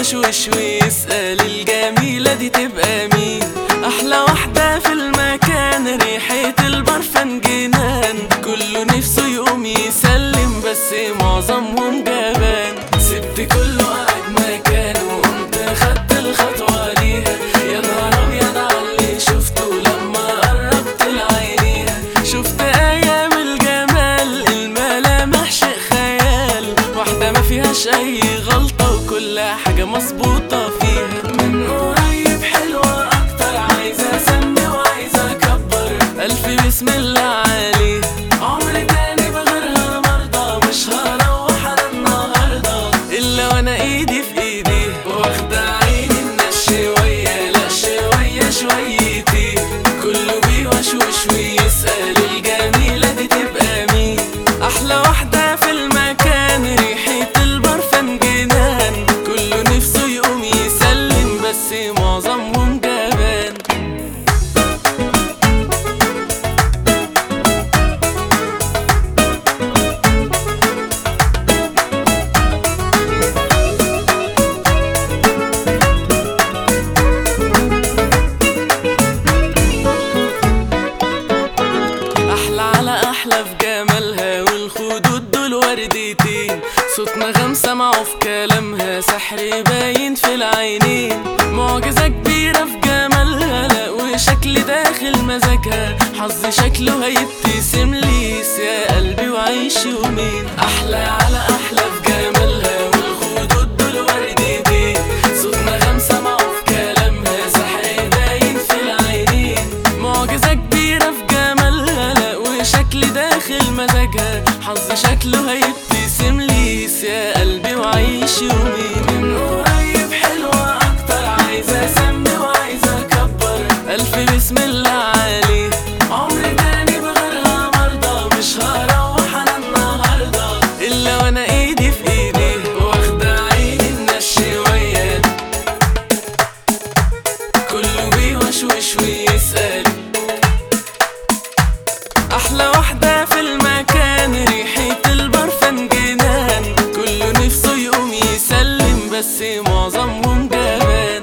بيوشوش ويسأل الجميلة دي تبقى مين أحلى واحدة في المكان ريحة البرفان جنان كله نفسه يقوم يسلم بس معظمهم جبان سبت كله قاعد مكانه وقمت خدت الخطوة ليها يا نهار أبيض على اللي شفته لما قربت لعينيها شفت أيام الجمال الملامح شيء خيال واحدة ما فيهاش أي غلطة وكل حاجة مظبوطة فيها من قريب حلوة أكتر عايزة أسمي وعايزة أكبر ألف بسم الله عليه عمر تاني بغيرها مرضى مش هروح أنا النهاردة إلا وأنا إيدي في إيدي واخدة عيني الناس شوية لا شوية شويتي كله بيوشوش ويسأل الجميلة دي تبقى مين أحلى واحدة في المكان ريحة البرفان جنان كله نفسه يقوم يسلم بس معظمهم جبان احلى على احلى في جمالها والخدود دول وردتين صوت نغم سمعه في كلامها سحر باين في العينين معجزة كبيرة في جمالها لا وشكل داخل مزاجها حظ شكله هيبتسم لي يا قلبي وعيش يومين احلى على احلى في جمالها والخدود دول وردتين صوت نغم سمعه في كلامها سحر باين في العينين معجزة كبيرة في جمالها لا وشكل داخل مزاجها حظ شكله هيبتسم لي يا قلبي وعيش يومين من قريب حلوة أكتر عايزة أسمي وعايزة أكبر ألف بسم الله عليه عمر تاني بغيرها مرضى مش هروح أنا النهاردة إلا وأنا إيدي في إيدي واخدة عيني الناس شوية كله بيوشوش ويسأل احلى واحدة في المكان ريحة البرفان جنان كله نفسه يقوم يسلم بس معظمهم جبان